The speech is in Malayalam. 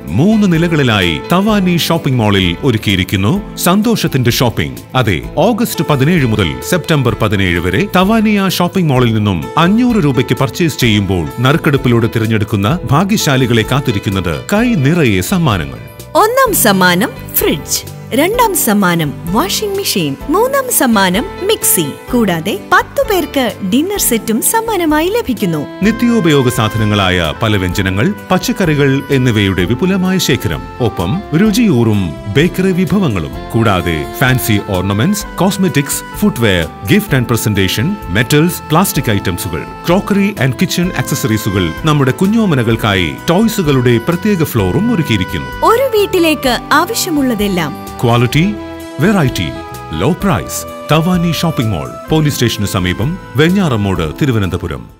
മൂന്ന് നിലകളിലായി തവാനി ഷോപ്പിംഗ് മാളിൽ ഒരുക്കിയിരിക്കുന്നു സന്തോഷത്തിന്റെ ഷോപ്പിംഗ് അതെ ഓഗസ്റ്റ് പതിനേഴ് മുതൽ സെപ്റ്റംബർ പതിനേഴ് വരെ തവാനിയ ഷോപ്പിംഗ് മാളിൽ നിന്നും അഞ്ഞൂറ് രൂപയ്ക്ക് പർച്ചേസ് ചെയ്യുമ്പോൾ നറുക്കെടുപ്പിലൂടെ തിരഞ്ഞെടുക്കുന്ന ഭാഗ്യശാലികളെ കാത്തിരിക്കുന്നത് കൈ നിറയെ സമ്മാനങ്ങൾ ഒന്നാം സമ്മാനം ഫ്രിഡ്ജ് രണ്ടാം സമ്മാനം വാഷിംഗ് മെഷീൻ മൂന്നാം സമ്മാനം മിക്സി കൂടാതെ പത്തു പേർക്ക് ഡിന്നർ സെറ്റും സമ്മാനമായി ലഭിക്കുന്നു നിത്യോപയോഗ സാധനങ്ങളായ പല വ്യഞ്ജനങ്ങൾ പച്ചക്കറികൾ എന്നിവയുടെ വിപുലമായ ശേഖരം ഒപ്പം രുചിയൂറും ബേക്കറി വിഭവങ്ങളും കൂടാതെ fancy ornaments cosmetics footwear gift and presentation metals plastic ഐറ്റംസുകൾ ക്രോക്കറി ആൻഡ് കിച്ചൺ ആക്സസറീസുകൾ നമ്മുടെ കുഞ്ഞോമനകൾക്കായി ടോയ്സുകളുടെ പ്രത്യേക ഫ്ലോറും ഒരുക്കിയിരിക്കുന്നു ഒരു വീട്ടിലേക്ക് ആവശ്യമുള്ളതെല്ലാം quality variety low price Thavani shopping mall police സ്റ്റേഷന് സമീപം വെഞ്ഞാറമ്മോട് തിരുവനന്തപുരം